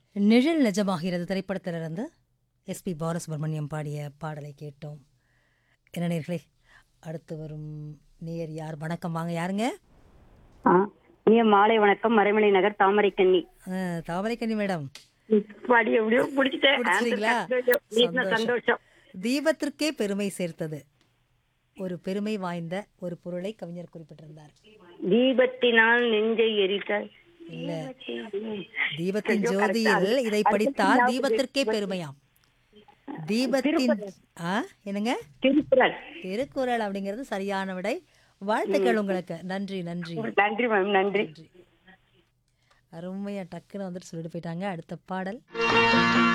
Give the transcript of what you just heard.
நிழல் நிஜமாகிறது திரைப்படத்திலிருந்து எஸ்பி பாலசுப்ரமணியம் பாடிய பாடலை கேட்டோம் என்ன நேர்களே அடுத்து வரும் நேயர் யார் வணக்கம் வாங்க யாருங்க ஆ, இனிய மாலை வணக்கம் மறைமலை நகர் தாமரை கண்ணி ஆ, தாமரைக்கண்ணி மேடம் பாடி எப்படியோ பிடிச்சிட்டேன் பிடிச்சிட்டீங்களா? சந்தோஷம். வீட்டுல சந்தோஷம். சந்தோஷம் தீபத்திற்கே பெருமை சேர்த்தது ஒரு பெருமை வாய்ந்த ஒரு பொருளை கவிஞர் குறிப்பிட்டிருந்தார் தீபத்தினால் நெஞ்சை எரித்த இல்ல தீபத்தின் ஜோதியில் இதை படித்தால் தீபத்திற்கே பெருமையாம் தீபத்தின் ஆ என்னங்க திருக்குறள் திருக்குறள் அப்படிங்கிறது சரியான விடை வாழ்த்துக்கள் உங்களுக்கு நன்றி நன்றி நன்றி மேம் நன்றி நன்றி அருமையா டக்குன்னு வந்துட்டு சொல்லிட்டு போயிட்டாங்க அடுத்த பாடல்